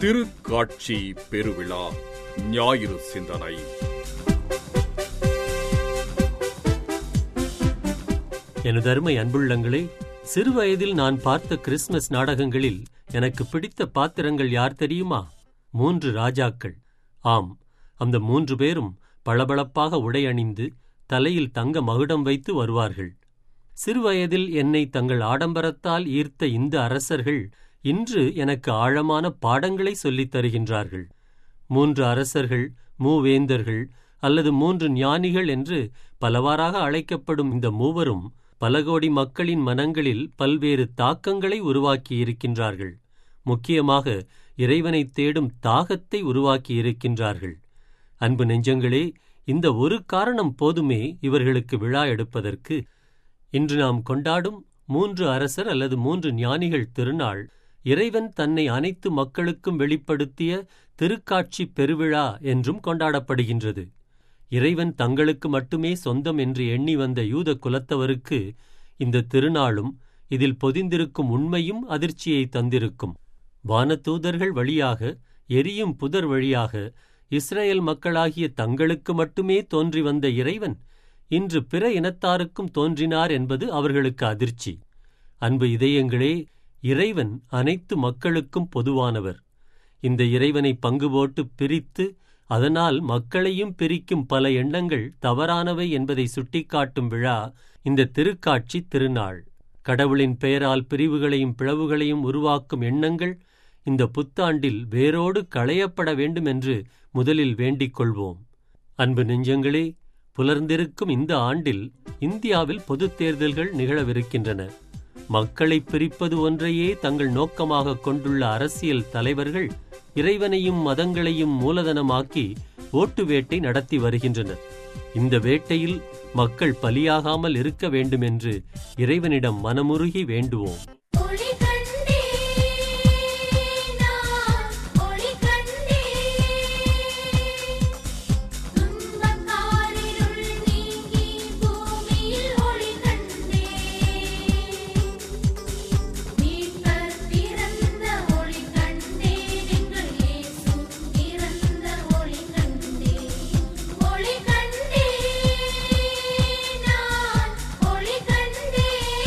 திருக்காட்சி பெருவிழா ஞாயிறு சிந்தனை எனது அருமை அன்புள்ளங்களே சிறுவயதில் நான் பார்த்த கிறிஸ்துமஸ் நாடகங்களில் எனக்கு பிடித்த பாத்திரங்கள் யார் தெரியுமா மூன்று ராஜாக்கள் ஆம் அந்த மூன்று பேரும் பளபளப்பாக உடை அணிந்து தலையில் தங்க மகுடம் வைத்து வருவார்கள் சிறுவயதில் என்னை தங்கள் ஆடம்பரத்தால் ஈர்த்த இந்த அரசர்கள் இன்று எனக்கு ஆழமான பாடங்களை சொல்லித் தருகின்றார்கள் மூன்று அரசர்கள் மூவேந்தர்கள் அல்லது மூன்று ஞானிகள் என்று பலவாறாக அழைக்கப்படும் இந்த மூவரும் பல கோடி மக்களின் மனங்களில் பல்வேறு தாக்கங்களை உருவாக்கியிருக்கின்றார்கள் முக்கியமாக இறைவனைத் தேடும் தாகத்தை உருவாக்கியிருக்கின்றார்கள் அன்பு நெஞ்சங்களே இந்த ஒரு காரணம் போதுமே இவர்களுக்கு விழா எடுப்பதற்கு இன்று நாம் கொண்டாடும் மூன்று அரசர் அல்லது மூன்று ஞானிகள் திருநாள் இறைவன் தன்னை அனைத்து மக்களுக்கும் வெளிப்படுத்திய திருக்காட்சி பெருவிழா என்றும் கொண்டாடப்படுகின்றது இறைவன் தங்களுக்கு மட்டுமே சொந்தம் என்று எண்ணி வந்த யூத குலத்தவருக்கு இந்த திருநாளும் இதில் பொதிந்திருக்கும் உண்மையும் அதிர்ச்சியை தந்திருக்கும் வானதூதர்கள் வழியாக எரியும் புதர் வழியாக இஸ்ரேல் மக்களாகிய தங்களுக்கு மட்டுமே தோன்றி வந்த இறைவன் இன்று பிற இனத்தாருக்கும் தோன்றினார் என்பது அவர்களுக்கு அதிர்ச்சி அன்பு இதயங்களே இறைவன் அனைத்து மக்களுக்கும் பொதுவானவர் இந்த இறைவனை பங்கு போட்டு பிரித்து அதனால் மக்களையும் பிரிக்கும் பல எண்ணங்கள் தவறானவை என்பதை சுட்டிக்காட்டும் விழா இந்த திருக்காட்சி திருநாள் கடவுளின் பெயரால் பிரிவுகளையும் பிளவுகளையும் உருவாக்கும் எண்ணங்கள் இந்த புத்தாண்டில் வேரோடு களையப்பட வேண்டும் என்று முதலில் வேண்டிக் கொள்வோம் அன்பு நெஞ்சங்களே புலர்ந்திருக்கும் இந்த ஆண்டில் இந்தியாவில் பொதுத் தேர்தல்கள் நிகழவிருக்கின்றன மக்களை பிரிப்பது ஒன்றையே தங்கள் நோக்கமாக கொண்டுள்ள அரசியல் தலைவர்கள் இறைவனையும் மதங்களையும் மூலதனமாக்கி ஓட்டு வேட்டை நடத்தி வருகின்றனர் இந்த வேட்டையில் மக்கள் பலியாகாமல் இருக்க வேண்டுமென்று இறைவனிடம் மனமுருகி வேண்டுவோம் ஒளி கண்டே நான் ஒளி கண்டே துன்பக்காரிருள் நீங்கி பூமியில் ஒளி கண்டே மீட்பர் பிறந்த ஒளி கண்டே எங்கள் இயேசு பிறந்த ஒளி கண்டே ஒளி கண்டே நான் ஒளி கண்டே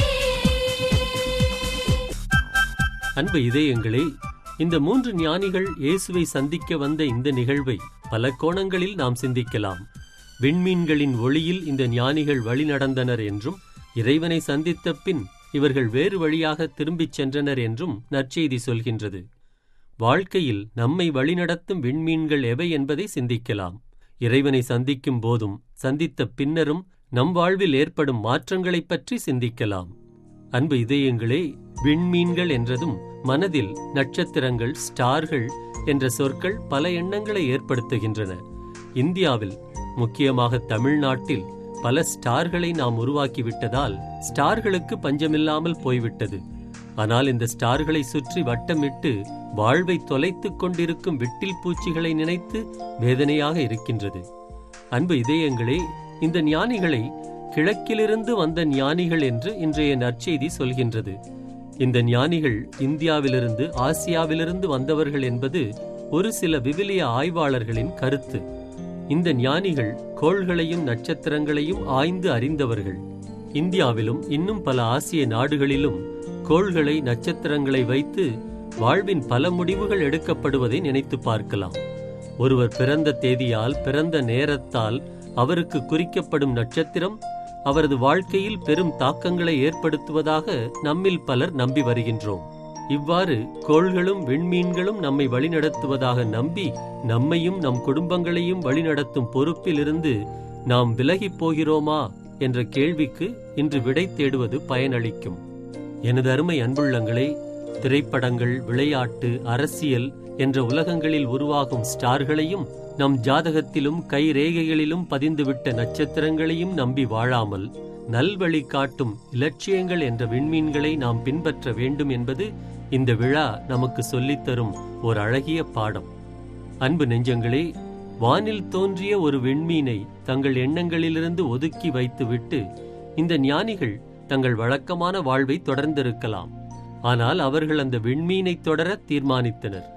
அன்பு இதயங்களே இந்த மூன்று ஞானிகள் இயேசுவை சந்திக்க வந்த இந்த நிகழ்வை பல கோணங்களில் நாம் சிந்திக்கலாம் விண்மீன்களின் ஒளியில் இந்த ஞானிகள் வழிநடந்தனர் என்றும் இறைவனை சந்தித்த பின் இவர்கள் வேறு வழியாக திரும்பிச் சென்றனர் என்றும் நற்செய்தி சொல்கின்றது வாழ்க்கையில் நம்மை வழிநடத்தும் விண்மீன்கள் எவை என்பதை சிந்திக்கலாம் இறைவனை சந்திக்கும் போதும் சந்தித்த பின்னரும் நம் வாழ்வில் ஏற்படும் மாற்றங்களைப் பற்றி சிந்திக்கலாம் அன்பு இதயங்களே விண்மீன்கள் என்றதும் மனதில் நட்சத்திரங்கள் ஸ்டார்கள் என்ற சொற்கள் பல எண்ணங்களை ஏற்படுத்துகின்றன இந்தியாவில் முக்கியமாக தமிழ்நாட்டில் பல ஸ்டார்களை நாம் உருவாக்கிவிட்டதால் ஸ்டார்களுக்கு பஞ்சமில்லாமல் போய்விட்டது ஆனால் இந்த ஸ்டார்களை சுற்றி வட்டமிட்டு வாழ்வை தொலைத்துக் கொண்டிருக்கும் விட்டில் பூச்சிகளை நினைத்து வேதனையாக இருக்கின்றது அன்பு இதயங்களே இந்த ஞானிகளை கிழக்கிலிருந்து வந்த ஞானிகள் என்று இன்றைய நற்செய்தி சொல்கின்றது இந்த ஞானிகள் இந்தியாவிலிருந்து ஆசியாவிலிருந்து வந்தவர்கள் என்பது ஒரு சில விவிலிய ஆய்வாளர்களின் கருத்து இந்த ஞானிகள் கோள்களையும் நட்சத்திரங்களையும் ஆய்ந்து அறிந்தவர்கள் இந்தியாவிலும் இன்னும் பல ஆசிய நாடுகளிலும் கோள்களை நட்சத்திரங்களை வைத்து வாழ்வின் பல முடிவுகள் எடுக்கப்படுவதை நினைத்து பார்க்கலாம் ஒருவர் பிறந்த தேதியால் பிறந்த நேரத்தால் அவருக்கு குறிக்கப்படும் நட்சத்திரம் அவரது வாழ்க்கையில் பெரும் தாக்கங்களை ஏற்படுத்துவதாக நம்மில் பலர் நம்பி வருகின்றோம் இவ்வாறு கோள்களும் விண்மீன்களும் நம்மை வழிநடத்துவதாக நம்பி நம்மையும் நம் குடும்பங்களையும் வழிநடத்தும் பொறுப்பிலிருந்து நாம் விலகிப் போகிறோமா என்ற கேள்விக்கு இன்று விடை தேடுவது பயனளிக்கும் எனது அருமை அன்புள்ளங்களே திரைப்படங்கள் விளையாட்டு அரசியல் என்ற உலகங்களில் உருவாகும் ஸ்டார்களையும் நம் ஜாதகத்திலும் கை ரேகைகளிலும் பதிந்துவிட்ட நட்சத்திரங்களையும் நம்பி வாழாமல் நல்வழி காட்டும் இலட்சியங்கள் என்ற விண்மீன்களை நாம் பின்பற்ற வேண்டும் என்பது இந்த விழா நமக்கு சொல்லித்தரும் ஒரு அழகிய பாடம் அன்பு நெஞ்சங்களே வானில் தோன்றிய ஒரு விண்மீனை தங்கள் எண்ணங்களிலிருந்து ஒதுக்கி வைத்துவிட்டு இந்த ஞானிகள் தங்கள் வழக்கமான வாழ்வை தொடர்ந்திருக்கலாம் ஆனால் அவர்கள் அந்த விண்மீனைத் தொடர தீர்மானித்தனர்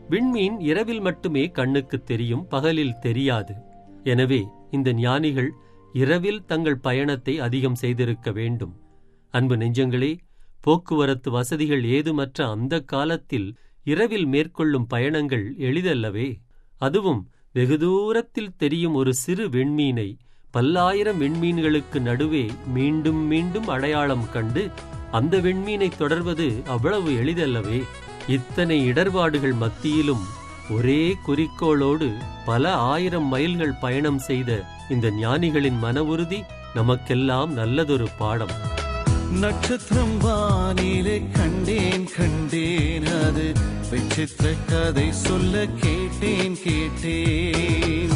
விண்மீன் இரவில் மட்டுமே கண்ணுக்கு தெரியும் பகலில் தெரியாது எனவே இந்த ஞானிகள் இரவில் தங்கள் பயணத்தை அதிகம் செய்திருக்க வேண்டும் அன்பு நெஞ்சங்களே போக்குவரத்து வசதிகள் ஏதுமற்ற அந்த காலத்தில் இரவில் மேற்கொள்ளும் பயணங்கள் எளிதல்லவே அதுவும் வெகு தூரத்தில் தெரியும் ஒரு சிறு விண்மீனை பல்லாயிரம் விண்மீன்களுக்கு நடுவே மீண்டும் மீண்டும் அடையாளம் கண்டு அந்த விண்மீனை தொடர்வது அவ்வளவு எளிதல்லவே இத்தனை இடர்பாடுகள் மத்தியிலும் ஒரே குறிக்கோளோடு பல ஆயிரம் மைல்கள் பயணம் செய்த இந்த ஞானிகளின் மன உறுதி நமக்கெல்லாம் நல்லதொரு பாடம் நட்சத்திரம் வானிலே கண்டேன் கண்டேன் அது விசித்திர கதை சொல்ல கேட்டேன் கேட்டேன்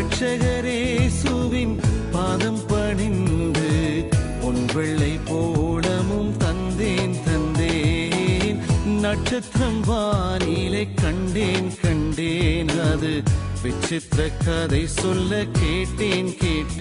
ரட்சகரேசுவின் பாதம் பணிந்து உன் வெள்ளை போலமும் தந்தேன் தந்தேன் நட்சத்திரம் வானிலே கண்டேன் கண்டேன் அது விசித்திர கதை சொல்ல கேட்டேன்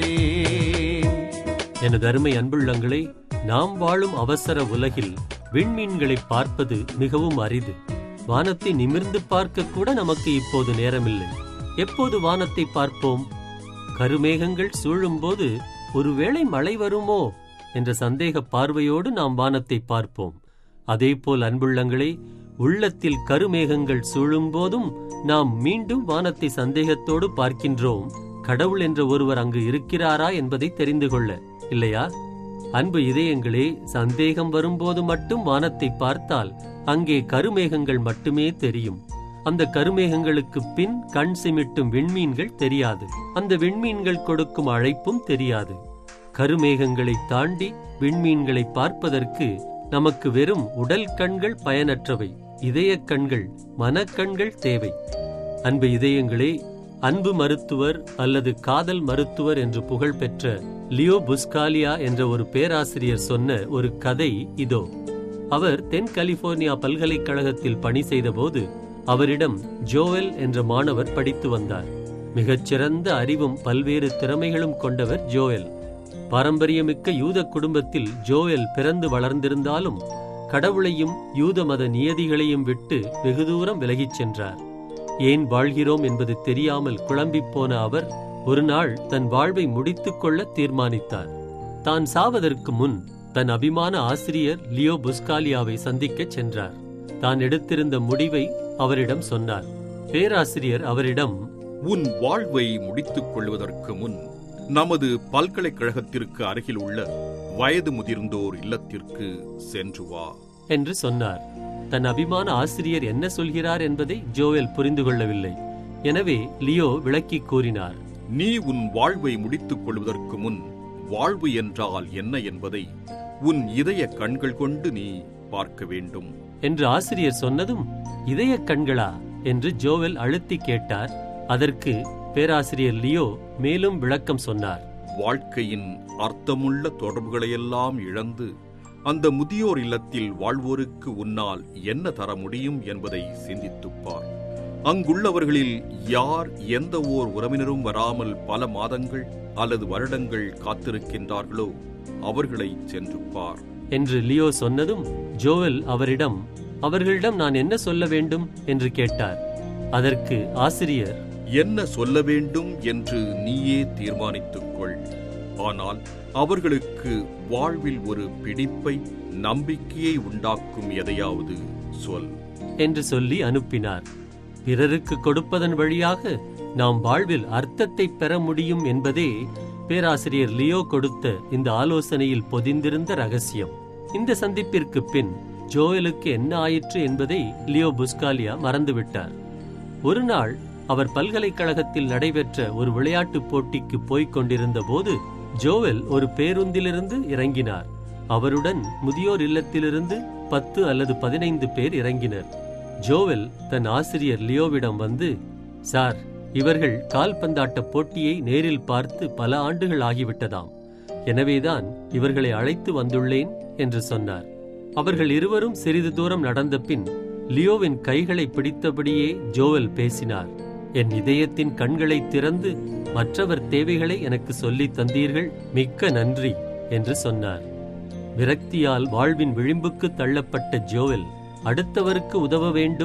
கேட்டேன் எனது அருமை அன்புள்ளங்களே நாம் வாழும் அவசர உலகில் விண்மீன்களை பார்ப்பது மிகவும் அரிது வானத்தை நிமிர்ந்து பார்க்க கூட நமக்கு இப்போது நேரமில்லை எப்போது வானத்தை பார்ப்போம் கருமேகங்கள் சூழும்போது ஒருவேளை மழை வருமோ என்ற சந்தேக பார்வையோடு நாம் வானத்தை பார்ப்போம் அதேபோல் அன்புள்ளங்களே உள்ளத்தில் கருமேகங்கள் சூழும்போதும் நாம் மீண்டும் வானத்தை சந்தேகத்தோடு பார்க்கின்றோம் கடவுள் என்ற ஒருவர் அங்கு இருக்கிறாரா என்பதை தெரிந்து கொள்ள இல்லையா அன்பு இதயங்களே சந்தேகம் வரும்போது மட்டும் வானத்தை பார்த்தால் அங்கே கருமேகங்கள் மட்டுமே தெரியும் அந்த கருமேகங்களுக்கு பின் கண் சிமிட்டும் விண்மீன்கள் தெரியாது அந்த விண்மீன்கள் கொடுக்கும் அழைப்பும் தெரியாது கருமேகங்களை தாண்டி விண்மீன்களை பார்ப்பதற்கு நமக்கு வெறும் உடல் கண்கள் பயனற்றவை இதய கண்கள் மனக்கண்கள் தேவை அன்பு இதயங்களே அன்பு மருத்துவர் அல்லது காதல் மருத்துவர் என்று புகழ் பெற்ற லியோ புஸ்காலியா என்ற ஒரு பேராசிரியர் சொன்ன ஒரு கதை இதோ அவர் தென் கலிபோர்னியா பல்கலைக்கழகத்தில் பணி செய்தபோது அவரிடம் ஜோவல் என்ற மாணவர் படித்து வந்தார் மிகச்சிறந்த அறிவும் பல்வேறு திறமைகளும் கொண்டவர் ஜோயல் பாரம்பரியமிக்க யூத குடும்பத்தில் ஜோயல் பிறந்து வளர்ந்திருந்தாலும் கடவுளையும் யூத மத நியதிகளையும் விட்டு வெகு தூரம் விலகிச் சென்றார் ஏன் வாழ்கிறோம் என்பது தெரியாமல் குழம்பிப் போன அவர் ஒரு நாள் தன் வாழ்வை முடித்துக் கொள்ள தீர்மானித்தார் தான் சாவதற்கு முன் தன் அபிமான ஆசிரியர் லியோ புஸ்காலியாவை சந்திக்கச் சென்றார் தான் எடுத்திருந்த முடிவை அவரிடம் சொன்னார் பேராசிரியர் அவரிடம் உன் வாழ்வை முடித்துக் கொள்வதற்கு முன் நமது பல்கலைக்கழகத்திற்கு அருகில் உள்ள வயது முதிர்ந்தோர் இல்லத்திற்கு சென்று வா என்று சொன்னார் தன் அபிமான ஆசிரியர் என்ன சொல்கிறார் என்பதை ஜோயல் புரிந்து கொள்ளவில்லை எனவே லியோ விளக்கிக் கூறினார் நீ உன் வாழ்வை முடித்துக் கொள்வதற்கு முன் வாழ்வு என்றால் என்ன என்பதை உன் இதய கண்கள் கொண்டு நீ பார்க்க வேண்டும் என்று ஆசிரியர் சொன்னதும் இதய கண்களா என்று ஜோவல் அழுத்தி கேட்டார் அதற்கு பேராசிரியர் லியோ மேலும் விளக்கம் சொன்னார் வாழ்க்கையின் அர்த்தமுள்ள தொடர்புகளையெல்லாம் இழந்து அந்த முதியோர் இல்லத்தில் வாழ்வோருக்கு உன்னால் என்ன தர முடியும் என்பதை சிந்தித்துப் பார் அங்குள்ளவர்களில் யார் எந்த ஓர் உறவினரும் வராமல் பல மாதங்கள் அல்லது வருடங்கள் காத்திருக்கின்றார்களோ அவர்களை சென்று பார் என்று லியோ சொன்னதும் ஜோவல் அவரிடம் அவர்களிடம் நான் என்ன சொல்ல வேண்டும் என்று கேட்டார் அதற்கு ஆசிரியர் என்ன சொல்ல வேண்டும் என்று நீயே தீர்மானித்துக் கொள் ஆனால் அவர்களுக்கு வாழ்வில் ஒரு பிடிப்பை நம்பிக்கையை உண்டாக்கும் எதையாவது சொல் என்று சொல்லி அனுப்பினார் பிறருக்கு கொடுப்பதன் வழியாக நாம் வாழ்வில் அர்த்தத்தை பெற முடியும் என்பதே பேராசிரியர் லியோ கொடுத்த இந்த ஆலோசனையில் பொதிந்திருந்த ரகசியம் இந்த சந்திப்பிற்கு பின் ஜோயலுக்கு என்ன ஆயிற்று என்பதை லியோ புஸ்காலியா மறந்துவிட்டார் ஒரு நாள் அவர் பல்கலைக்கழகத்தில் நடைபெற்ற ஒரு விளையாட்டுப் போட்டிக்கு போய்க் கொண்டிருந்த போது ஜோவல் ஒரு பேருந்திலிருந்து இறங்கினார் அவருடன் முதியோர் இல்லத்திலிருந்து பத்து அல்லது பதினைந்து பேர் இறங்கினர் ஜோவல் தன் ஆசிரியர் லியோவிடம் வந்து சார் இவர்கள் கால்பந்தாட்ட போட்டியை நேரில் பார்த்து பல ஆண்டுகள் ஆகிவிட்டதாம் எனவேதான் இவர்களை அழைத்து வந்துள்ளேன் என்று சொன்னார் அவர்கள் இருவரும் சிறிது தூரம் நடந்த பின் லியோவின் கைகளை பிடித்தபடியே ஜோவல் பேசினார் என் இதயத்தின் கண்களை திறந்து மற்றவர் தேவைகளை எனக்கு சொல்லித் தந்தீர்கள் மிக்க நன்றி என்று சொன்னார் விரக்தியால் வாழ்வின் விளிம்புக்கு தள்ளப்பட்ட ஜோவல் அடுத்தவருக்கு உதவ வேண்டும்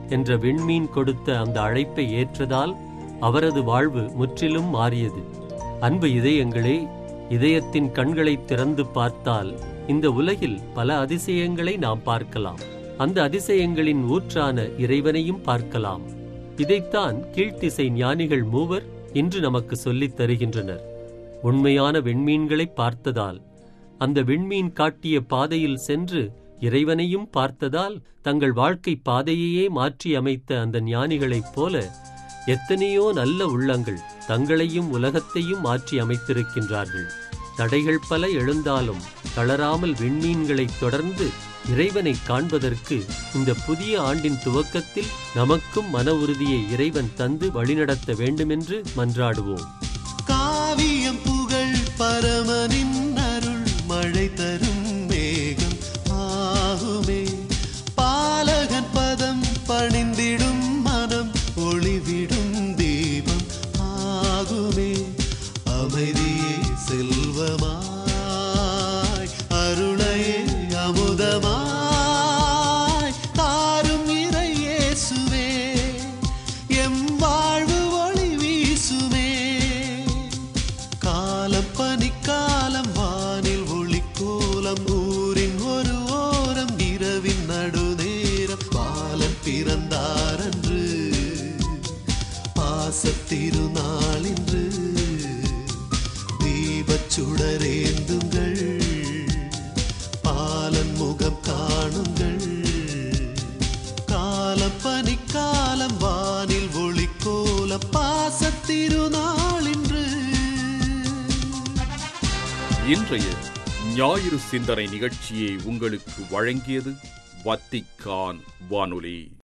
என்ற விண்மீன் கொடுத்த அந்த அழைப்பை ஏற்றதால் அவரது வாழ்வு முற்றிலும் மாறியது அன்பு இதயங்களே இதயத்தின் கண்களை திறந்து பார்த்தால் இந்த உலகில் பல அதிசயங்களை நாம் பார்க்கலாம் அந்த அதிசயங்களின் ஊற்றான இறைவனையும் பார்க்கலாம் இதைத்தான் கீழ்த்திசை ஞானிகள் மூவர் இன்று நமக்கு சொல்லித் தருகின்றனர் உண்மையான விண்மீன்களை பார்த்ததால் அந்த விண்மீன் காட்டிய பாதையில் சென்று இறைவனையும் பார்த்ததால் தங்கள் வாழ்க்கை பாதையையே மாற்றி அமைத்த அந்த ஞானிகளைப் போல எத்தனையோ நல்ல உள்ளங்கள் தங்களையும் உலகத்தையும் மாற்றி அமைத்திருக்கின்றார்கள் தடைகள் பல எழுந்தாலும் தளராமல் விண்மீன்களை தொடர்ந்து இறைவனை காண்பதற்கு இந்த புதிய ஆண்டின் துவக்கத்தில் நமக்கும் மன உறுதியை இறைவன் தந்து வழிநடத்த வேண்டுமென்று மன்றாடுவோம் காவியம் புகழ் பரமனின் அருள் மழை தரும் மேகம் ஆகுமே பாலகன் பதம் பணிந்திடும் மனம் ஒளிவிடும் தீபம் ஆகுமே அமைதியே செல்வமாய் அருளையே அமுதமாய் தாரும் இறையேசுவே எம் வாழ்வு ஒளி வீசுமே காலம் பனிக்காலம் வானில் ஒளிக்கோலம் ஊரின் ஒரு ஓரம் இரவின் நடுநேரம் பாலன் பிறந்தாரன்று பாசத்திருநாளின்று தீபச் சுடரேந்துங்கள் பாலன் முகம் காணுங்கள் காலம் பனிக்காலம் வானில் ஒளிக்கோல பாசத்திருநாளின்று இன்றைய ஞாயிறு சிந்தனை நிகழ்ச்சியை உங்களுக்கு வழங்கியது வத்திக்கான் வானொலி